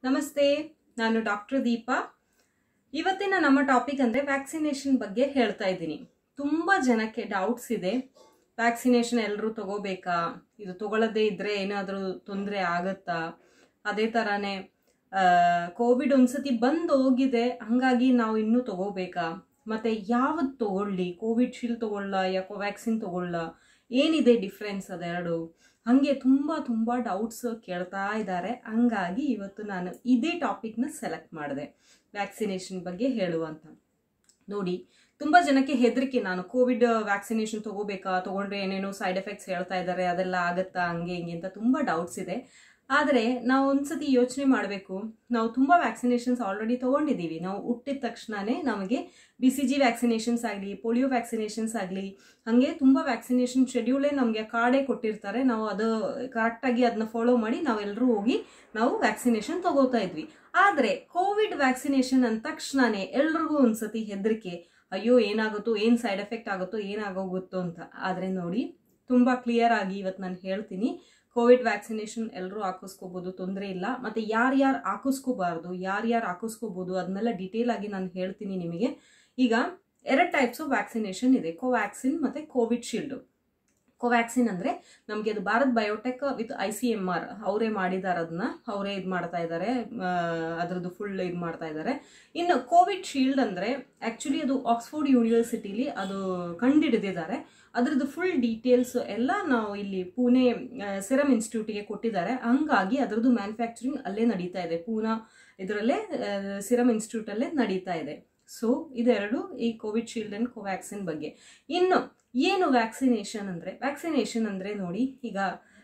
ನಮಸ್ತೆ ನಾನು ಡಾಕ್ಟರ್ ದೀಪಾ ಇವತ್ತಿನ ನಮ್ಮ ಟಾಪಿಕ್ ಅಂದರೆ ವ್ಯಾಕ್ಸಿನೇಷನ್ ಬಗ್ಗೆ ಹೇಳ್ತಾ ಇದ್ದೀನಿ ತುಂಬ ಜನಕ್ಕೆ ಡೌಟ್ಸ್ ಇದೆ ವ್ಯಾಕ್ಸಿನೇಷನ್ ಎಲ್ಲರೂ ತಗೋಬೇಕಾ ಇದು ತಗೊಳ್ಳದೇ ಇದ್ದರೆ ಏನಾದರೂ ತೊಂದರೆ ಆಗತ್ತಾ ಅದೇ ಥರನೇ ಕೋವಿಡ್ ಒಂದ್ಸತಿ ಬಂದು ಹೋಗಿದೆ ಹಾಗಾಗಿ ನಾವು ಇನ್ನೂ ತಗೋಬೇಕಾ ಮತ್ತು ಯಾವತ್ತು ತಗೊಳ್ಳಿ ಕೋವಿಡ್ ಶೀಲ್ಡ್ ತಗೊಳ್ಳ ಯಾ ಕೋವ್ಯಾಕ್ಸಿನ್ ತಗೊಳ್ಳ ಏನಿದೆ ಡಿಫ್ರೆನ್ಸ್ ಅದೆರಡು ಹಾಗೆ ತುಂಬ ತುಂಬ ಡೌಟ್ಸ್ ಕೇಳ್ತಾ ಇದ್ದಾರೆ ಹಂಗಾಗಿ ಇವತ್ತು ನಾನು ಇದೇ ಟಾಪಿಕ್ನ ಸೆಲೆಕ್ಟ್ ಮಾಡಿದೆ ವ್ಯಾಕ್ಸಿನೇಷನ್ ಬಗ್ಗೆ ಹೇಳುವಂತ ನೋಡಿ ತುಂಬ ಜನಕ್ಕೆ ಹೆದರಿಕೆ ನಾನು ಕೋವಿಡ್ ವ್ಯಾಕ್ಸಿನೇಷನ್ ತಗೋಬೇಕಾ ತಗೊಂಡ್ರೆ ಏನೇನೋ ಸೈಡ್ ಎಫೆಕ್ಟ್ಸ್ ಹೇಳ್ತಾ ಇದ್ದಾರೆ ಅದೆಲ್ಲ ಆಗತ್ತಾ ಹಂಗೆ ಹಿಂಗೆ ಅಂತ ತುಂಬ ಡೌಟ್ಸ್ ಇದೆ ಆದರೆ ನಾವು ಒಂದ್ಸತಿ ಯೋಚನೆ ಮಾಡಬೇಕು ನಾವು ತುಂಬ ವ್ಯಾಕ್ಸಿನೇಷನ್ಸ್ ಆಲ್ರೆಡಿ ತೊಗೊಂಡಿದ್ದೀವಿ ನಾವು ಹುಟ್ಟಿದ ತಕ್ಷಣವೇ ನಮಗೆ ಬಿ ಸಿ ಜಿ ವ್ಯಾಕ್ಸಿನೇಷನ್ಸ್ ಆಗಲಿ ಪೋಲಿಯೋ ವ್ಯಾಕ್ಸಿನೇಷನ್ಸ್ ಆಗಲಿ ಹಾಗೆ ತುಂಬ ವ್ಯಾಕ್ಸಿನೇಷನ್ ಶೆಡ್ಯೂಲೇ ನಮಗೆ ಕಾರ್ಡೇ ಕೊಟ್ಟಿರ್ತಾರೆ ನಾವು ಅದು ಕರೆಕ್ಟಾಗಿ ಅದನ್ನ ಫಾಲೋ ಮಾಡಿ ನಾವೆಲ್ಲರೂ ಹೋಗಿ ನಾವು ವ್ಯಾಕ್ಸಿನೇಷನ್ ತಗೋತಾ ಇದ್ವಿ ಆದರೆ ಕೋವಿಡ್ ವ್ಯಾಕ್ಸಿನೇಷನ್ ಅಂದ ತಕ್ಷಣವೇ ಎಲ್ರಿಗೂ ಒಂದ್ಸತಿ ಹೆದರಿಕೆ ಅಯ್ಯೋ ಏನಾಗುತ್ತೋ ಏನು ಸೈಡ್ ಎಫೆಕ್ಟ್ ಆಗುತ್ತೋ ಏನಾಗೋಗುತ್ತೋ ಅಂತ ಆದರೆ ನೋಡಿ ತುಂಬ ಕ್ಲಿಯರ್ ಆಗಿ ಇವತ್ತು ನಾನು ಹೇಳ್ತೀನಿ ಕೋವಿಡ್ ವ್ಯಾಕ್ಸಿನೇಷನ್ ಎಲ್ಲರೂ ಹಾಕಿಸ್ಕೋಬೋದು ತೊಂದರೆ ಇಲ್ಲ ಮತ್ತು ಯಾರ್ಯಾರು ಹಾಕಿಸ್ಕೋಬಾರ್ದು ಯಾರ್ಯಾರು ಹಾಕಿಸ್ಕೋಬೋದು ಅದನ್ನೆಲ್ಲ ಡೀಟೇಲ್ ಆಗಿ ನಾನು ಹೇಳ್ತೀನಿ ನಿಮಗೆ ಈಗ ಎರಡು ಟೈಪ್ಸ್ ಆಫ್ ವ್ಯಾಕ್ಸಿನೇಷನ್ ಇದೆ ಕೋವ್ಯಾಕ್ಸಿನ್ ಮತ್ತು ಕೋವಿಡ್ ಶೀಲ್ಡು ಕೋವ್ಯಾಕ್ಸಿನ್ ಅಂದರೆ ನಮಗೆ ಅದು Bharat Biotech with I C M R ಅವರೇ ಮಾಡಿದ್ದಾರೆ ಅದನ್ನ ಅವರೇ ಇದು ಮಾಡ್ತಾ ಇದ್ದಾರೆ ಅದರದ್ದು ಫುಲ್ ಇದು ಮಾಡ್ತಾ ಇದ್ದಾರೆ ಇನ್ನು ಕೋವಿಡ್ ಶೀಲ್ಡ್ ಅಂದರೆ ಆ್ಯಕ್ಚುಲಿ ಅದು ಆಕ್ಸ್ಫೋರ್ಡ್ ಯೂನಿವರ್ಸಿಟಿಲಿ ಅದು ಕಂಡುಹಿಡಿದಿದ್ದಾರೆ ಅದರದ್ದು ಫುಲ್ ಡೀಟೇಲ್ಸ್ ಎಲ್ಲ ನಾವು ಇಲ್ಲಿ ಪುಣೆ ಸಿರಮ್ ಇನ್ಸ್ಟಿಟ್ಯೂಟಿಗೆ ಕೊಟ್ಟಿದ್ದಾರೆ ಹಂಗಾಗಿ ಅದರದ್ದು ಮ್ಯಾನುಫ್ಯಾಕ್ಚರಿಂಗ್ ಅಲ್ಲೇ ನಡೀತಾ ಇದೆ ಪೂನಾ ಇದರಲ್ಲೇ ಸಿರಮ್ ಇನ್ಸ್ಟಿಟ್ಯೂಟಲ್ಲೇ ನಡೀತಾ ಇದೆ ಸೊ ಇದೆರಡು ಈ ಕೋವಿಡ್ ಶೀಲ್ಡ್ ಆ್ಯಂಡ್ ಕೋವ್ಯಾಕ್ಸಿನ್ ಬಗ್ಗೆ ಇನ್ನು ಏನು ವ್ಯಾಕ್ಸಿನೇಷನ್ ಅಂದರೆ ವ್ಯಾಕ್ಸಿನೇಷನ್ ಅಂದರೆ ನೋಡಿ ಈಗ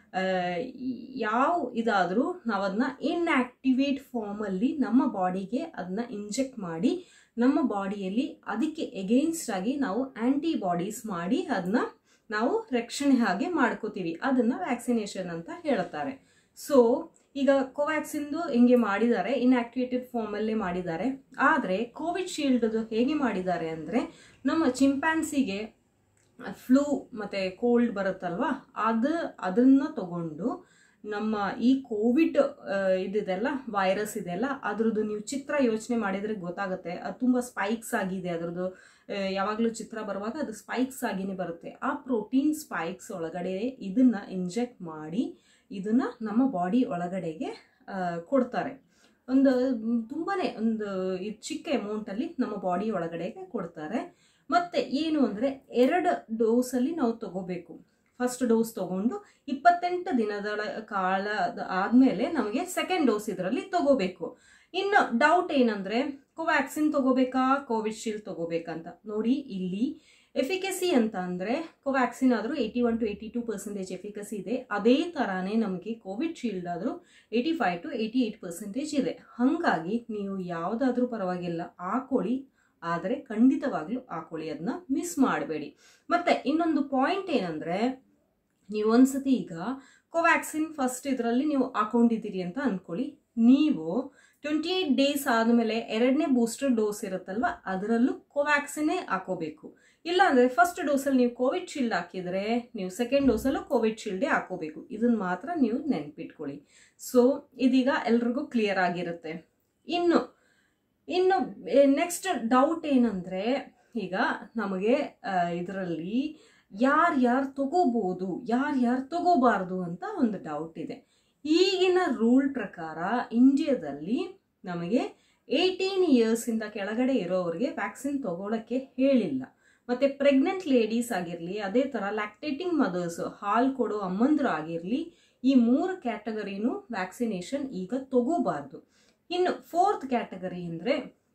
ಯಾವ ಇದಾದರೂ ನಾವು ಅದನ್ನ ಇನ್ಆಕ್ಟಿವೇಟ್ ಫಾರ್ಮಲ್ಲಿ ನಮ್ಮ ಬಾಡಿಗೆ ಅದನ್ನ ಇಂಜೆಕ್ಟ್ ಮಾಡಿ ನಮ್ಮ ಬಾಡಿಯಲ್ಲಿ ಅದಕ್ಕೆ ಎಗೇನ್ಸ್ಟ್ ಆಗಿ ನಾವು ಆ್ಯಂಟಿಬಾಡೀಸ್ ಮಾಡಿ ಅದನ್ನ ನಾವು ರಕ್ಷಣೆ ಹಾಗೆ ಮಾಡ್ಕೋತೀವಿ ಅದನ್ನು ವ್ಯಾಕ್ಸಿನೇಷನ್ ಅಂತ ಹೇಳ್ತಾರೆ ಸೊ ಈಗ ಕೋವ್ಯಾಕ್ಸಿನ್ದು ಹಿಂಗೆ ಮಾಡಿದ್ದಾರೆ ಇನ್ಆಕ್ಟಿವೇಟೆಡ್ ಫಾರ್ಮಲ್ಲೇ ಮಾಡಿದ್ದಾರೆ ಆದರೆ ಕೋವಿಡ್ ಶೀಲ್ಡ್ದು ಹೇಗೆ ಮಾಡಿದ್ದಾರೆ ಅಂದರೆ ನಮ್ಮ ಚಿಂಪ್ಯಾನ್ಸಿಗೆ ಫ್ಲೂ ಮತ್ತು ಕೋಲ್ಡ್ ಬರುತ್ತಲ್ವ ಅದು ಅದನ್ನು ತಗೊಂಡು ನಮ್ಮ ಈ ಕೋವಿಡ್ ಇದಿದೆಲ್ಲ ವೈರಸ್ ಇದೆಲ್ಲ ಅದ್ರದ್ದು ನೀವು ಚಿತ್ರ ಯೋಚನೆ ಮಾಡಿದರೆ ಗೊತ್ತಾಗುತ್ತೆ ಅದು ತುಂಬ ಸ್ಪೈಕ್ಸ್ ಆಗಿದೆ ಅದರದ್ದು ಯಾವಾಗಲೂ ಚಿತ್ರ ಬರುವಾಗ ಅದು ಸ್ಪೈಕ್ಸ್ ಆಗಿನೇ ಬರುತ್ತೆ ಆ ಪ್ರೋಟೀನ್ ಸ್ಪೈಕ್ಸ್ ಒಳಗಡೆ ಇದನ್ನು ಇಂಜೆಕ್ಟ್ ಮಾಡಿ ಇದನ್ನು ನಮ್ಮ ಬಾಡಿ ಒಳಗಡೆಗೆ ಕೊಡ್ತಾರೆ ಒಂದು ತುಂಬಾ ಒಂದು ಚಿಕ್ಕ ಅಮೌಂಟಲ್ಲಿ ನಮ್ಮ ಬಾಡಿ ಒಳಗಡೆಗೆ ಕೊಡ್ತಾರೆ ಮತ್ತು ಏನು ಅಂದರೆ ಎರಡು ಡೋಸಲ್ಲಿ ನಾವು ತಗೋಬೇಕು ಫಸ್ಟ್ ಡೋಸ್ ತಗೊಂಡು ಇಪ್ಪತ್ತೆಂಟು ದಿನದ ಕಾಲ ಆದಮೇಲೆ ನಮಗೆ ಸೆಕೆಂಡ್ ಡೋಸ್ ಇದರಲ್ಲಿ ತಗೋಬೇಕು ಇನ್ನು ಡೌಟ್ ಏನಂದರೆ ಕೋವ್ಯಾಕ್ಸಿನ್ ತಗೋಬೇಕಾ ಕೋವಿಡ್ ಶೀಲ್ಡ್ ತಗೋಬೇಕಂತ ನೋಡಿ ಇಲ್ಲಿ ಎಫಿಕಸಿ ಅಂತ ಅಂದರೆ ಕೋವ್ಯಾಕ್ಸಿನ್ ಆದರೂ eighty one to eighty two percentage efficacy ಇದೆ ಅದೇ ಥರನೇ ನಮಗೆ ಕೋವಿಡ್ ಶೀಲ್ಡ್ ಆದರೂ eighty five to eighty eight percentage ಇದೆ ಹಾಗಾಗಿ ನೀವು ಯಾವುದಾದ್ರೂ ಪರವಾಗಿಲ್ಲ ಹಾಕೊಳ್ಳಿ ಆದರೆ ಖಂಡಿತವಾಗ್ಲೂ ಹಾಕೊಳ್ಳಿ ಅದನ್ನ ಮಿಸ್ ಮಾಡಬೇಡಿ ಮತ್ತು ಇನ್ನೊಂದು ಪಾಯಿಂಟ್ ಏನಂದರೆ ನೀವು ಒಂದ್ಸತಿ ಈಗ ಕೋವ್ಯಾಕ್ಸಿನ್ ಫಸ್ಟ್ ಇದರಲ್ಲಿ ನೀವು ಹಾಕೊಂಡಿದ್ದೀರಿ ಅಂತ ಅಂದ್ಕೊಳ್ಳಿ ನೀವು ಟ್ವೆಂಟಿ ಏಯ್ಟ್ ಡೇಸ್ ಆದಮೇಲೆ ಎರಡನೇ ಬೂಸ್ಟರ್ ಡೋಸ್ ಇರುತ್ತಲ್ವ ಅದರಲ್ಲೂ ಕೋವ್ಯಾಕ್ಸಿನೇ ಹಾಕೋಬೇಕು ಇಲ್ಲ ಅಂದರೆ ಫಸ್ಟ್ ಡೋಸಲ್ಲಿ ನೀವು ಕೋವಿಡ್ ಶೀಲ್ಡ್ ಹಾಕಿದರೆ ನೀವು ಸೆಕೆಂಡ್ ಡೋಸಲ್ಲೂ ಕೋವಿಡ್ ಶೀಲ್ಡೇ ಹಾಕೋಬೇಕು ಇದನ್ನು ಮಾತ್ರ ನೀವು ನೆನ್ಪಿಟ್ಕೊಳ್ಳಿ ಸೊ ಇದೀಗ ಎಲ್ರಿಗೂ ಕ್ಲಿಯರ್ ಆಗಿರುತ್ತೆ ಇನ್ನು ಇನ್ನು ನೆಕ್ಸ್ಟ್ ಡೌಟ್ ಏನಂದರೆ ಈಗ ನಮಗೆ ಇದರಲ್ಲಿ ಯಾರ್ಯಾರು ತಗೋಬೋದು ಯಾರ್ಯಾರು ತಗೋಬಾರ್ದು ಅಂತ ಒಂದು ಡೌಟ್ ಇದೆ ಈಗಿನ ರೂಲ್ ಪ್ರಕಾರ ಇಂಡಿಯಾದಲ್ಲಿ ನಮಗೆ ಏಯ್ಟೀನ್ ಇಯರ್ಸಿಂದ ಕೆಳಗಡೆ ಇರೋರಿಗೆ ವ್ಯಾಕ್ಸಿನ್ ತಗೊಳ್ಳೋಕ್ಕೆ ಹೇಳಿಲ್ಲ ಮತ್ತು ಪ್ರೆಗ್ನೆಂಟ್ ಲೇಡೀಸ್ ಆಗಿರಲಿ ಅದೇ ಥರ ಲ್ಯಾಕ್ಟೇಟಿಂಗ್ ಮದರ್ಸ್ ಹಾಲು ಕೊಡೋ ಅಮ್ಮಂದ್ರು ಆಗಿರಲಿ ಈ ಮೂರು ಕ್ಯಾಟಗರಿನೂ ವ್ಯಾಕ್ಸಿನೇಷನ್ ಈಗ ತಗೋಬಾರ್ದು ಇನ್ನು ಫೋರ್ತ್ ಕ್ಯಾಟಗರಿ ಅಂದರೆ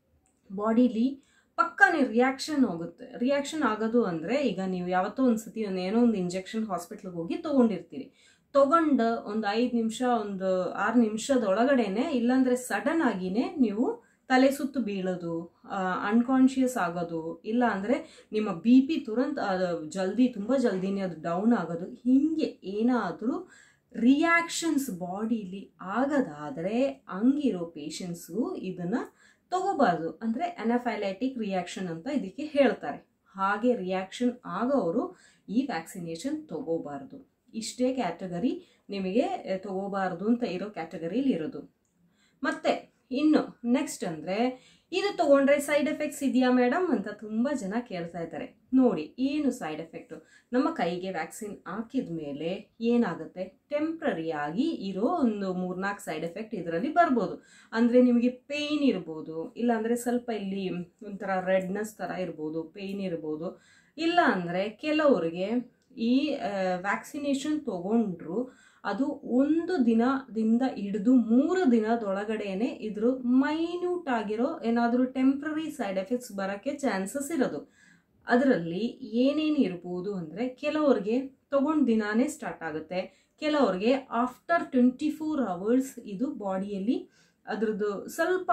ಬಾಡಿಲಿ ಪಕ್ಕನೇ ರಿಯಾಕ್ಷನ್ ಹೋಗುತ್ತೆ ರಿಯಾಕ್ಷನ್ ಆಗೋದು ಅಂದರೆ ಈಗ ನೀವು ಯಾವತ್ತೋ ಒಂದು ಸತಿ ಒಂದು ಏನೋ ಒಂದು ಇಂಜೆಕ್ಷನ್ ಹಾಸ್ಪಿಟ್ಲಿಗೆ ಹೋಗಿ ತೊಗೊಂಡಿರ್ತೀರಿ ತೊಗೊಂಡು ಒಂದು ಐದು ನಿಮಿಷ ಒಂದು ಆರು ನಿಮಿಷದ ಒಳಗಡೆನೆ ಇಲ್ಲಾಂದರೆ ಸಡನ್ ಆಗಿನೇ ನೀವು ತಲೆ ಸುತ್ತು ಬೀಳೋದು ಅನ್ಕಾನ್ಷಿಯಸ್ ಆಗೋದು ಇಲ್ಲ ಅಂದರೆ ನಿಮ್ಮ ಬಿ ಪಿ ತುರಂತ ಜಲ್ದಿ ತುಂಬ ಜಲ್ದಿನೇ ಅದು ಡೌನ್ ಆಗೋದು ಹೀಗೆ ಏನಾದರೂ ರಿಯಾಕ್ಷನ್ಸ್ ಬಾಡಿಲಿ ಆಗದಾದರೆ ಹಂಗಿರೋ ಪೇಷಂಟ್ಸು ಇದನ್ನು ತಗೋಬಾರ್ದು ಅಂದರೆ ಅನಫೈಲೈಟಿಕ್ ರಿಯಾಕ್ಷನ್ ಅಂತ ಇದಕ್ಕೆ ಹೇಳ್ತಾರೆ ಹಾಗೆ ರಿಯಾಕ್ಷನ್ ಆಗೋರು ಈ ವ್ಯಾಕ್ಸಿನೇಷನ್ ತಗೋಬಾರ್ದು ಇಷ್ಟೇ ಕ್ಯಾಟಗರಿ ನಿಮಗೆ ತಗೋಬಾರ್ದು ಅಂತ ಇರೋ ಕ್ಯಾಟಗರಿಲಿ ಇರೋದು ಮತ್ತೆ ಇನ್ನು ನೆಕ್ಸ್ಟ್ ಅಂದರೆ ಇದು ತಗೊಂಡ್ರೆ ಸೈಡ್ ಎಫೆಕ್ಟ್ಸ್ ಇದೆಯಾ ಮೇಡಮ್ ಅಂತ ತುಂಬ ಜನ ಕೇಳ್ತಾ ಇದ್ದಾರೆ ನೋಡಿ ಏನು ಸೈಡ್ ಎಫೆಕ್ಟು ನಮ್ಮ ಕೈಗೆ ವ್ಯಾಕ್ಸಿನ್ ಹಾಕಿದ ಮೇಲೆ ಏನಾಗುತ್ತೆ ಟೆಂಪ್ರರಿಯಾಗಿ ಇರೋ ಒಂದು ಮೂರ್ನಾಲ್ಕು ಸೈಡ್ ಎಫೆಕ್ಟ್ ಇದರಲ್ಲಿ ಬರ್ಬೋದು ಅಂದರೆ ನಿಮಗೆ ಪೇಯ್ನ್ ಇರ್ಬೋದು ಇಲ್ಲಾಂದರೆ ಸ್ವಲ್ಪ ಇಲ್ಲಿ ಒಂಥರ ರೆಡ್ನೆಸ್ ಥರ ಇರ್ಬೋದು ಪೇಯ್ನ್ ಇರ್ಬೋದು ಇಲ್ಲ ಅಂದರೆ ಕೆಲವರಿಗೆ ಈ ವ್ಯಾಕ್ಸಿನೇಷನ್ ತಗೊಂಡ್ರು ಅದು ಒಂದು ದಿನದಿಂದ ಹಿಡಿದು ಮೂರು ದಿನದೊಳಗಡೆನೆ ಇದ್ರ ಮೈನ್ಯೂಟ್ ಆಗಿರೋ ಏನಾದರೂ ಟೆಂಪ್ರರಿ ಸೈಡ್ ಎಫೆಕ್ಟ್ಸ್ ಬರೋಕ್ಕೆ ಚಾನ್ಸಸ್ ಇರೋದು ಅದರಲ್ಲಿ ಏನೇನು ಇರ್ಬೋದು ಅಂದರೆ ಕೆಲವ್ರಿಗೆ ತಗೊಂಡು ದಿನಾನೇ ಸ್ಟಾರ್ಟ್ ಆಗುತ್ತೆ ಕೆಲವ್ರಿಗೆ ಆಫ್ಟರ್ ಟ್ವೆಂಟಿ ಫೋರ್ ಅವರ್ಸ್ ಇದು ಬಾಡಿಯಲ್ಲಿ ಅದ್ರದ್ದು ಸ್ವಲ್ಪ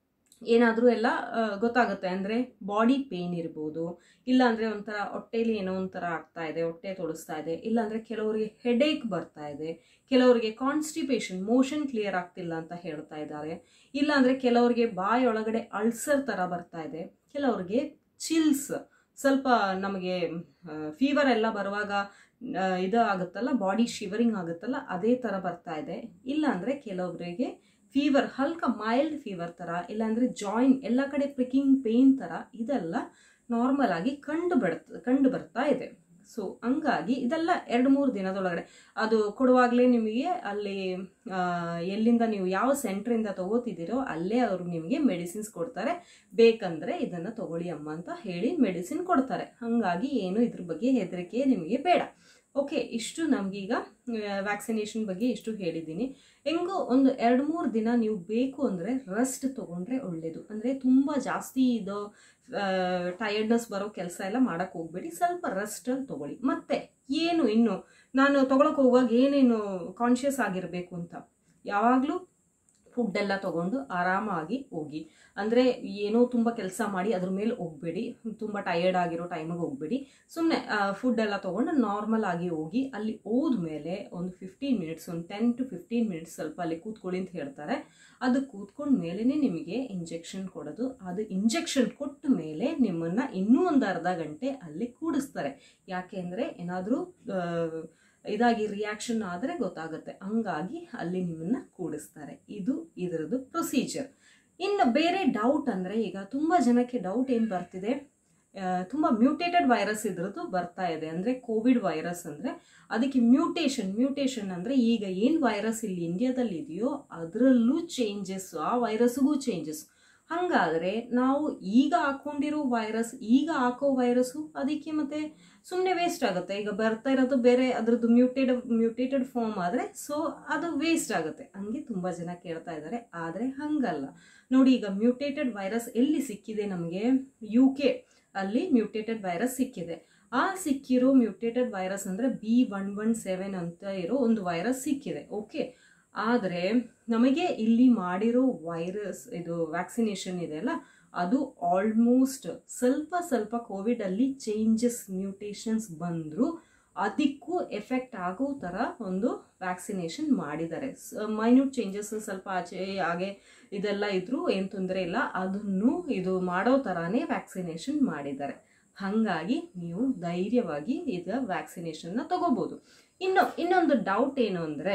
ಏನಾದರೂ ಎಲ್ಲ ಆ, ಗೊತ್ತಾಗುತ್ತೆ ಅಂದರೆ ಬಾಡಿ ಪೇಯ್ನ್ ಇರ್ಬೋದು ಇಲ್ಲಾಂದರೆ ಒಂಥರ ಹೊಟ್ಟೆಲಿ ಏನೋ ಒಂಥರ ಆಗ್ತಾ ಇದೆ ಹೊಟ್ಟೆ ತೊಳಸ್ತಾ ಇದೆ ಇಲ್ಲಾಂದರೆ ಕೆಲವರಿಗೆ ಹೆಡೇಕ್ ಬರ್ತಾ ಇದೆ ಕೆಲವರಿಗೆ ಕಾನ್ಸ್ಟಿಪೇಷನ್ ಮೋಷನ್ ಕ್ಲಿಯರ್ ಆಗ್ತಿಲ್ಲ ಅಂತ ಹೇಳ್ತಾ ಇದ್ದಾರೆ ಇಲ್ಲಾಂದರೆ ಕೆಲವರಿಗೆ ಬಾಯಿ ಒಳಗಡೆ ಅಲ್ಸರ್ ಥರ ಬರ್ತಾ ಇದೆ ಕೆಲವರಿಗೆ ಚಿಲ್ಸ್ ಸ್ವಲ್ಪ ನಮಗೆ ಫೀವರ್ ಎಲ್ಲ ಬರುವಾಗ ಆ, ಇದು ಆಗುತ್ತಲ್ಲ ಬಾಡಿ ಶಿವರಿಂಗ್ ಆಗುತ್ತಲ್ಲ ಅದೇ ಥರ ಬರ್ತಾ ಇದೆ ಇಲ್ಲಾಂದರೆ ಕೆಲವರಿಗೆ ಫೀವರ್ ಹಲ್ಕ ಮೈಲ್ಡ್ ಫೀವರ್ ಥರ ಇಲ್ಲಾಂದರೆ ಜಾಯಿನ್ ಎಲ್ಲ ಕಡೆ ಪ್ರಿಕಿಂಗ್ ಪೇಯ್ನ್ ಥರ ಇದೆಲ್ಲ ನಾರ್ಮಲ್ ಆಗಿ ಕಂಡು ಬಡ್ತ ಕಂಡು ಬರ್ತಾ ಇದೆ ಸೊ ಹಂಗಾಗಿ ಇದೆಲ್ಲ ಎರಡು ಮೂರು ದಿನದೊಳಗಡೆ ಅದು ಕೊಡುವಾಗಲೇ ನಿಮಗೆ ಅಲ್ಲಿ ಆ, ಎಲ್ಲಿಂದ ನೀವು ಯಾವ ಸೆಂಟ್ರಿಂದ ತಗೋತಿದ್ದೀರೋ ಅಲ್ಲೇ ಅವರು ನಿಮಗೆ ಮೆಡಿಸಿನ್ಸ್ ಕೊಡ್ತಾರೆ ಬೇಕಂದರೆ ಇದನ್ನು ತಗೊಳ್ಳಿ ಅಮ್ಮ ಅಂತ ಹೇಳಿ ಮೆಡಿಸಿನ್ ಕೊಡ್ತಾರೆ ಹಾಗಾಗಿ ಏನು ಇದ್ರ ಬಗ್ಗೆ ಹೆದರಿಕೆ ನಿಮಗೆ ಬೇಡ ಓಕೆ ಇಷ್ಟು ನಮಗೀಗ ವ್ಯಾಕ್ಸಿನೇಷನ್ ಬಗ್ಗೆ ಇಷ್ಟು ಹೇಳಿದ್ದೀನಿ ಹೆಂಗೋ ಒಂದು ಎರಡು ಮೂರು ದಿನ ನೀವು ಬೇಕು ಅಂದರೆ ರೆಸ್ಟ್ ತೊಗೊಂಡ್ರೆ ಒಳ್ಳೆಯದು ಅಂದರೆ ತುಂಬ ಜಾಸ್ತಿ ಇದು ಟಯರ್ಡ್ನೆಸ್ ಬರೋ ಕೆಲಸ ಎಲ್ಲ ಮಾಡೋಕ್ಕೆ ಹೋಗ್ಬೇಡಿ ಸ್ವಲ್ಪ ರೆಸ್ಟಲ್ಲಿ ತೊಗೊಳ್ಳಿ ಮತ್ತೆ ಏನು ಇನ್ನು ನಾನು ತೊಗೊಳಕ್ಕೆ ಹೋಗುವಾಗ ಏನೇನು ಕಾನ್ಷಿಯಸ್ ಆಗಿರಬೇಕು ಅಂತ ಯಾವಾಗಲೂ ಫುಡ್ ಎಲ್ಲ ತೊಗೊಂಡು ಆರಾಮಾಗಿ ಹೋಗಿ ಅಂದರೆ ಏನೋ ತುಂಬ ಕೆಲಸ ಮಾಡಿ ಅದ್ರ ಮೇಲೆ ಹೋಗಬೇಡಿ ತುಂಬ ಟಯರ್ಡ್ ಆಗಿರೋ ಟೈಮಿಗೆ ಹೋಗಬೇಡಿ ಸುಮ್ಮನೆ ಫುಡ್ ಎಲ್ಲ ತೊಗೊಂಡು ನಾರ್ಮಲ್ ಆಗಿ ಹೋಗಿ ಅಲ್ಲಿ ಹೋದ್ಮೇಲೆ ಒಂದು ಫಿಫ್ಟೀನ್ ಮಿನಿಟ್ಸ್ ಒಂದು ಟೆನ್ ಟು ಫಿಫ್ಟೀನ್ ಮಿನಿಟ್ಸ್ ಸ್ವಲ್ಪ ಅಲ್ಲಿ ಕೂತ್ಕೊಳ್ಳಿ ಅಂತ ಹೇಳ್ತಾರೆ ಅದು ಕೂತ್ಕೊಂಡ ಮೇಲೇ ನಿಮಗೆ ಇಂಜೆಕ್ಷನ್ ಕೊಡೋದು ಅದು ಇಂಜೆಕ್ಷನ್ ಕೊಟ್ಟ ಮೇಲೆ ನಿಮ್ಮನ್ನು ಇನ್ನೂ ಒಂದು ಅರ್ಧ ಗಂಟೆ ಅಲ್ಲಿ ಕೂಡಿಸ್ತಾರೆ ಯಾಕೆ ಅಂದರೆ ಏನಾದರೂ ಇದಾಗಿ ರಿಯಾಕ್ಷನ್ ಆದರೆ ಗೊತ್ತಾಗುತ್ತೆ ಹಂಗಾಗಿ ಅಲ್ಲಿ ನಿಮ್ಮನ್ನ ಕೂಡಿಸ್ತಾರೆ ಇದು ಇದರದ್ದು ಪ್ರೊಸೀಜರ್ ಇನ್ನು ಬೇರೆ ಡೌಟ್ ಅಂದರೆ ಈಗ ತುಂಬ ಜನಕ್ಕೆ ಡೌಟ್ ಏನು ಬರ್ತಿದೆ ಆ, ತುಂಬ ಮ್ಯೂಟೇಟೆಡ್ ವೈರಸ್ ಇದ್ರದ್ದು ಬರ್ತಾ ಇದೆ ಅಂದರೆ ಕೋವಿಡ್ ವೈರಸ್ ಅಂದರೆ ಅದಕ್ಕೆ ಮ್ಯೂಟೇಷನ್ ಮ್ಯೂಟೇಷನ್ ಅಂದರೆ ಈಗ ಏನು ವೈರಸ್ ಇಲ್ಲಿ ಇಂಡಿಯಾದಲ್ಲಿ ಇದೆಯೋ ಅದರಲ್ಲೂ ಚೇಂಜಸ್ ಆ ವೈರಸ್ಗೂ ಚೇಂಜಸ್ ಹಾಗಾದರೆ ನಾವು ಈಗ ಹಾಕ್ಕೊಂಡಿರೋ ವೈರಸ್ ಈಗ ಹಾಕೋ ವೈರಸ್ಸು ಅದಕ್ಕೆ ಮತ್ತೆ ಸುಮ್ಮನೆ ವೇಸ್ಟ್ ಆಗುತ್ತೆ ಈಗ ಬರ್ತಾ ಇರೋದು ಬೇರೆ ಅದ್ರದ್ದು ಮ್ಯೂಟೇಡ್ ಮ್ಯೂಟೇಟೆಡ್ ಫಾರ್ಮ್ ಆದರೆ ಸೊ ಅದು ವೇಸ್ಟ್ ಆಗುತ್ತೆ ಹಂಗೆ ತುಂಬ ಜನ ಕೇಳ್ತಾ ಇದ್ದಾರೆ ಆದರೆ ಹಂಗಲ್ಲ ನೋಡಿ ಈಗ ಮ್ಯೂಟೇಟೆಡ್ ವೈರಸ್ ಎಲ್ಲಿ ಸಿಕ್ಕಿದೆ ನಮಗೆ ಯು ಕೆ ಅಲ್ಲಿ ಮ್ಯೂಟೇಟೆಡ್ ವೈರಸ್ ಸಿಕ್ಕಿದೆ ಆ ಸಿಕ್ಕಿರೋ ಮ್ಯೂಟೇಟೆಡ್ ವೈರಸ್ ಅಂದರೆ ಬಿ ಒನ್ ಒನ್ ಸೆವೆನ್ ಅಂತ ಇರೋ ಒಂದು ವೈರಸ್ ಸಿಕ್ಕಿದೆ ಓಕೆ ಆದರೆ ನಮಗೆ ಇಲ್ಲಿ ಮಾಡಿರೋ ವೈರಸ್ ಇದು ವ್ಯಾಕ್ಸಿನೇಷನ್ ಇದೆಯಲ್ಲ ಅದು ಆಲ್ಮೋಸ್ಟ್ ಸ್ವಲ್ಪ ಸ್ವಲ್ಪ ಕೋವಿಡಲ್ಲಿ ಚೇಂಜಸ್ ಮ್ಯೂಟೇಷನ್ಸ್ ಬಂದರೂ ಅದಕ್ಕೂ ಎಫೆಕ್ಟ್ ಆಗೋ ಥರ ಒಂದು ವ್ಯಾಕ್ಸಿನೇಷನ್ ಮಾಡಿದ್ದಾರೆ ಮೈನ್ಯೂಟ್ ಚೇಂಜಸ್ ಸ್ವಲ್ಪ ಆಚೆ ಹಾಗೆ ಇದೆಲ್ಲ ಇದ್ರೂ ಏನು ತೊಂದರೆ ಇಲ್ಲ ಅದನ್ನು ಇದು ಮಾಡೋ ಥರನೇ ವ್ಯಾಕ್ಸಿನೇಷನ್ ಮಾಡಿದ್ದಾರೆ ಹಾಗಾಗಿ ನೀವು ಧೈರ್ಯವಾಗಿ ಈಗ ವ್ಯಾಕ್ಸಿನೇಷನ್ನ ತಗೋಬೋದು ಇನ್ನು ಇನ್ನೊಂದು ಡೌಟ್ ಏನು ಅಂದರೆ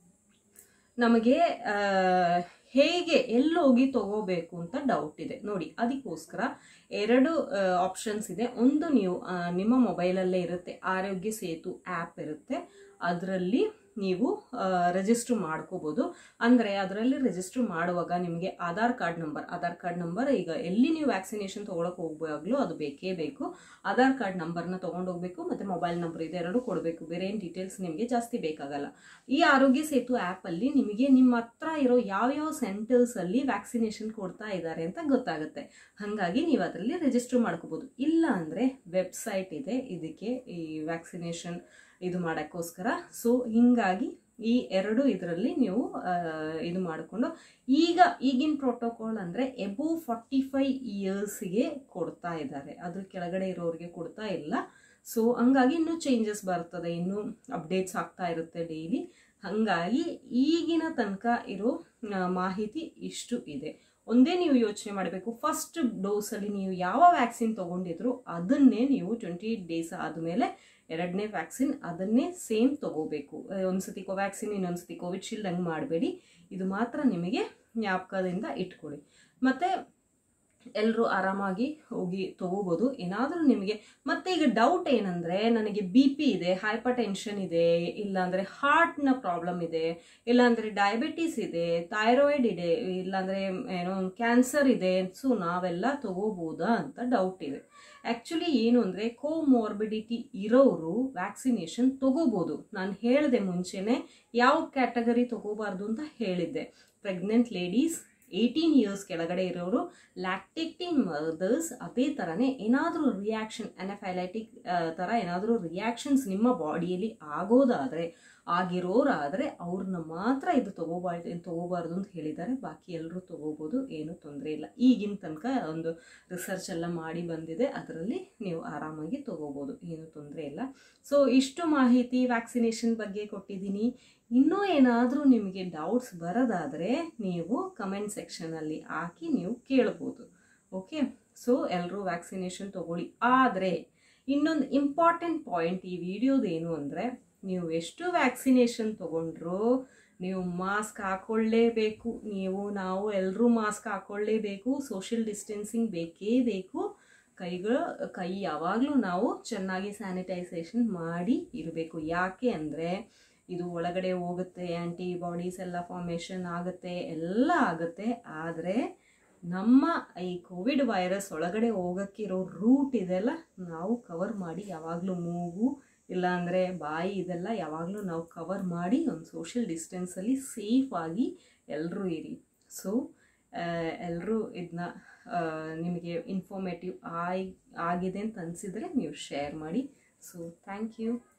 ನಮಗೆ ಆ, ಹೇಗೆ ಎಲ್ಲೋಗಿ ತಗೋಬೇಕು ಅಂತ ಡೌಟ್ ಇದೆ ನೋಡಿ ಅದಕ್ಕೋಸ್ಕರ ಎರಡು ಆಪ್ಷನ್ಸ್ ಇದೆ ಒಂದು ನೀವು ಆ, ನಿಮ್ಮ ಮೊಬೈಲಲ್ಲೇ ಇರುತ್ತೆ ಆರೋಗ್ಯ ಸೇತು ಆ್ಯಪ್ ಇರುತ್ತೆ ಅದರಲ್ಲಿ ನೀವು ರಿಜಿಸ್ಟ್ರ್ ಮಾಡ್ಕೋಬೋದು ಅಂದರೆ ಅದರಲ್ಲಿ ರಿಜಿಸ್ಟ್ರ್ ಮಾಡುವಾಗ ನಿಮಗೆ Aadhaar card number Aadhaar card number ಈಗ ಎಲ್ಲಿ ನೀವು ವ್ಯಾಕ್ಸಿನೇಷನ್ ತೊಗೊಳಕ್ಕೆ ಹೋಗುವಾಗಲೂ ಅದು ಬೇಕೇ ಬೇಕು ಆಧಾರ್ ಕಾರ್ಡ್ ನಂಬರ್ನ ತೊಗೊಂಡೋಗ್ಬೇಕು ಮತ್ತು ಮೊಬೈಲ್ ನಂಬರ್ ಇದೆರಡು ಕೊಡಬೇಕು ಬೇರೆ ಏನು ಡೀಟೇಲ್ಸ್ ನಿಮಗೆ ಜಾಸ್ತಿ ಬೇಕಾಗಲ್ಲ ಈ ಆರೋಗ್ಯ ಸೇತು ಆ್ಯಪಲ್ಲಿ ನಿಮಗೆ ನಿಮ್ಮ ಹತ್ರ ಇರೋ ಯಾವ್ಯಾವ ಸೆಂಟರ್ಸಲ್ಲಿ ವ್ಯಾಕ್ಸಿನೇಷನ್ ಕೊಡ್ತಾ ಇದ್ದಾರೆ ಅಂತ ಗೊತ್ತಾಗುತ್ತೆ ಹಾಗಾಗಿ ನೀವು ಅದರಲ್ಲಿ ರಿಜಿಸ್ಟರ್ ಮಾಡ್ಕೋಬೋದು ಇಲ್ಲ ಅಂದರೆ ವೆಬ್ಸೈಟ್ ಇದೆ ಇದಕ್ಕೆ ಈ ವ್ಯಾಕ್ಸಿನೇಷನ್ ಇದು ಮಾಡೋಕ್ಕೋಸ್ಕರ ಸೊ ಹಿಂಗಾಗಿ ಈ ಎರಡು ಇದರಲ್ಲಿ ನೀವು ಆ, ಇದು ಮಾಡಿಕೊಂಡು ಈಗ ಈಗಿನ ಪ್ರೋಟೋಕಾಲ್ ಅಂದರೆ ಎಬೋ ಫಾರ್ಟಿ ಫೈವ್ ಇಯರ್ಸ್ಗೆ ಕೊಡ್ತಾ ಇದ್ದಾರೆ ಅದ್ರ ಕೆಳಗಡೆ ಇರೋರಿಗೆ ಕೊಡ್ತಾ ಇಲ್ಲ ಸೊ ಹಂಗಾಗಿ ಇನ್ನೂ ಚೇಂಜಸ್ ಬರ್ತದೆ ಇನ್ನೂ ಅಪ್ಡೇಟ್ಸ್ ಆಗ್ತಾ ಇರುತ್ತೆ ಡೈಲಿ ಹಾಗಾಗಿ ಈಗಿನ ತನಕ ಇರೋ ಆ, ಮಾಹಿತಿ ಇಷ್ಟು ಇದೆ ಒಂದೇ ನೀವು ಯೋಚನೆ ಮಾಡಬೇಕು ಫಸ್ಟ್ ಡೋಸಲ್ಲಿ ನೀವು ಯಾವ ವ್ಯಾಕ್ಸಿನ್ ತೊಗೊಂಡಿದ್ರು ಅದನ್ನೇ ನೀವು ಟ್ವೆಂಟಿ ಏಯ್ಟ್ ಡೇಸ್ ಆದಮೇಲೆ ಎರಡನೇ ವ್ಯಾಕ್ಸಿನ್ ಅದನ್ನೇ ಸೇಮ್ ತಗೋಬೇಕು ಒಂದ್ಸತಿ ಕೋವ್ಯಾಕ್ಸಿನ್ ಇನ್ನೊಂದ್ಸತಿ ಕೋವಿಶೀಲ್ಡ್ ಹಂಗೆ ಮಾಡಬೇಡಿ ಇದು ಮಾತ್ರ ನಿಮಗೆ ಜ್ಞಾಪಕದಿಂದ ಇಟ್ಕೊಳ್ಳಿ ಮತ್ತು ಎಲ್ಲರೂ ಆರಾಮಾಗಿ ಹೋಗಿ ತಗೋಬೋದು ಏನಾದರೂ ನಿಮಗೆ ಮತ್ತೆ ಈಗ ಡೌಟ್ ಏನಂದರೆ ನನಗೆ ಬಿ ಪಿ ಇದೆ ಹೈಪರ್ ಟೆನ್ಷನ್ ಇದೆ ಇಲ್ಲಾಂದರೆ ಹಾರ್ಟ್ನ ಪ್ರಾಬ್ಲಮ್ ಇದೆ ಇಲ್ಲಾಂದರೆ ಡಯಾಬಿಟೀಸ್ ಇದೆ ಥೈರಾಯ್ಡ್ ಇದೆ ಇಲ್ಲಾಂದರೆ ಏನೋ ಕ್ಯಾನ್ಸರ್ ಇದೆ ಸೊ ನಾವೆಲ್ಲ ತಗೋಬೋದಾ ಅಂತ ಡೌಟ್ ಇದೆ ಆ್ಯಕ್ಚುಲಿ ಏನು ಅಂದರೆ ಕೋಮೋರ್ಬಿಡಿಟಿ ಇರೋರು ವ್ಯಾಕ್ಸಿನೇಷನ್ ತಗೋಬೋದು ನಾನು ಹೇಳಿದೆ ಮುಂಚೆನೇ ಯಾವ ಕ್ಯಾಟಗರಿ ತಗೋಬಾರ್ದು ಅಂತ ಹೇಳಿದ್ದೆ ಪ್ರೆಗ್ನೆಂಟ್ ಲೇಡೀಸ್ ಏಯ್ಟೀನ್ ಇಯರ್ಸ್ ಕೆಳಗಡೆ ಇರೋರು ಲ್ಯಾಕ್ಟಿಕ್ಟಿನ್ ಮದರ್ಸ್ ಅದೇ ಥರನೇ ಏನಾದರೂ ರಿಯಾಕ್ಷನ್ ಅನಫೈಲೈಟಿಕ್ ಥರ ಏನಾದರೂ ರಿಯಾಕ್ಷನ್ಸ್ ನಿಮ್ಮ ಬಾಡಿಯಲ್ಲಿ ಆಗೋದಾದರೆ ಆಗಿರೋರಾದರೆ ಅವ್ರನ್ನ ಮಾತ್ರ ಇದು ತಗೋಬಾರ್ದು ತಗೋಬಾರ್ದು ಅಂತ ಹೇಳಿದ್ದಾರೆ ಬಾಕಿ ಎಲ್ಲರೂ ತಗೋಬೋದು ಏನೂ ತೊಂದರೆ ಇಲ್ಲ ಈಗಿನ ತನಕ ಒಂದು ರಿಸರ್ಚ್ ಎಲ್ಲ ಮಾಡಿ ಬಂದಿದೆ ಅದರಲ್ಲಿ ನೀವು ಆರಾಮಾಗಿ ತಗೋಬೋದು ಏನೂ ತೊಂದರೆ ಇಲ್ಲ ಸೊ ಇಷ್ಟು ಮಾಹಿತಿ ವ್ಯಾಕ್ಸಿನೇಷನ್ ಬಗ್ಗೆ ಕೊಟ್ಟಿದ್ದೀನಿ ಇನ್ನೂ ಏನಾದರೂ ನಿಮಗೆ ಡೌಟ್ಸ್ ಬರೋದಾದರೆ ನೀವು ಕಮೆಂಟ್ ಸೆಕ್ಷನಲ್ಲಿ ಹಾಕಿ ನೀವು ಕೇಳ್ಬೋದು ಓಕೆ ಸೊ ಎಲ್ಲರೂ ವ್ಯಾಕ್ಸಿನೇಷನ್ ತಗೊಳ್ಳಿ ಆದರೆ ಇನ್ನೊಂದು ಇಂಪಾರ್ಟೆಂಟ್ ಪಾಯಿಂಟ್ ಈ ವಿಡಿಯೋದು ಏನು ಅಂದರೆ ನೀವು ಎಷ್ಟು ವ್ಯಾಕ್ಸಿನೇಷನ್ ತಗೊಂಡ್ರು ನೀವು ಮಾಸ್ಕ್ ಹಾಕೊಳ್ಳೇಬೇಕು ನೀವು ನಾವು ಎಲ್ಲರೂ ಮಾಸ್ಕ್ ಹಾಕೊಳ್ಳೇಬೇಕು ಸೋಷಿಯಲ್ ಡಿಸ್ಟೆನ್ಸಿಂಗ್ ಬೇಕೇ ಬೇಕು ಕೈಗಳು ಕೈ ಯಾವಾಗಲೂ ನಾವು ಚೆನ್ನಾಗಿ ಸ್ಯಾನಿಟೈಸೇಷನ್ ಮಾಡಿ ಇರಬೇಕು ಯಾಕೆ ಅಂದರೆ ಇದು ಒಳಗಡೆ ಹೋಗುತ್ತೆ ಆ್ಯಂಟಿಬಾಡೀಸ್ ಎಲ್ಲ ಫಾರ್ಮೇಷನ್ ಆಗುತ್ತೆ ಎಲ್ಲ ಆಗುತ್ತೆ ಆದರೆ ನಮ್ಮ ಈ ಕೋವಿಡ್ ವೈರಸ್ ಒಳಗಡೆ ಹೋಗೋಕ್ಕಿರೋ ರೂಟ್ ಇದೆಲ್ಲ ನಾವು ಕವರ್ ಮಾಡಿ ಯಾವಾಗಲೂ ಮೂಗು ಇಲ್ಲಾಂದರೆ ಬಾಯಿ ಇದೆಲ್ಲ ಯಾವಾಗಲೂ ನಾವು ಕವರ್ ಮಾಡಿ ಒಂದು ಸೋಷಿಯಲ್ ಡಿಸ್ಟೆನ್ಸಲ್ಲಿ ಸೇಫಾಗಿ ಎಲ್ಲರೂ ಇರಿ ಸೊ ಎಲ್ಲರೂ ಇದನ್ನ ನಿಮಗೆ ಇನ್ಫಾರ್ಮೇಟಿವ್ ಆಗಿ ಆಗಿದೆ ಅಂತ ಅನಿಸಿದರೆ ನೀವು ಶೇರ್ ಮಾಡಿ ಸೊ ಥ್ಯಾಂಕ್ ಯು